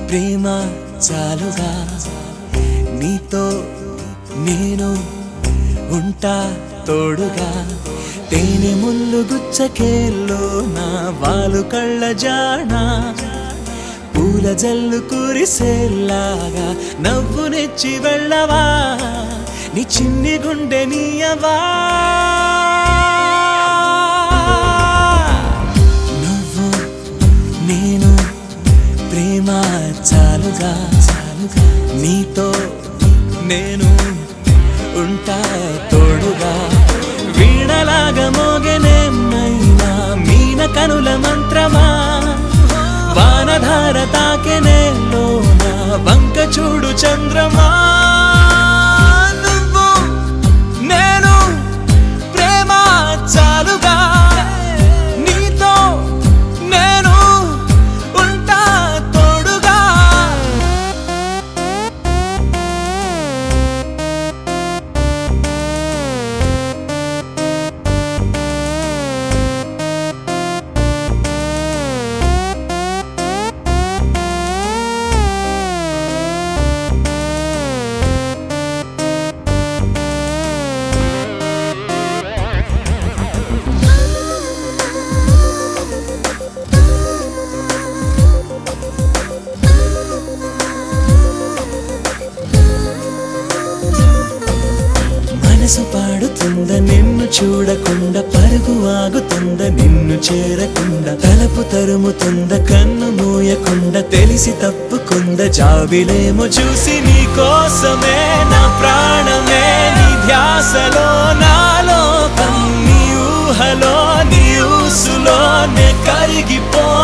ప్రేమ చాలుగా నీతో నేను ఉంటా తోడుగా తేనె ముళ్ళు గుచ్చకేల్లో నా వాలు కళ్ళ జానా పూల జల్లు కురిసేలాగా నవ్వు నెచ్చి వెళ్ళవా నీ చిన్ని గుండె నీయవా నువ్వు నేను ప్రేమ చాలుగా చాలుగా నీతో నేను ఉంటా తోడుగా వీణలాగా మోగెనేమైనా మీన కనుల మంత్రమా వానధార తాకెనేలోన వంక చూడు చంద్రమా నువ్వు నేను ప్రేమ చాలుగా నీతో నేను ఉంటా తోడుగా మనసు పాడుతుంద నిన్ను చూడకుండా పరుగు ఆగుతుంద నిన్ను చేరకుండా తలపు తరుముతుంద కన్ను మూయకుండా తెలిసి తప్పుకుంద జాబిలేమో చూసి నీ కోసమే నా ప్రాణమే నీ ధ్యాసలో నాలో నీ ఊహలో నీ ఊసులో నే కరిగిపో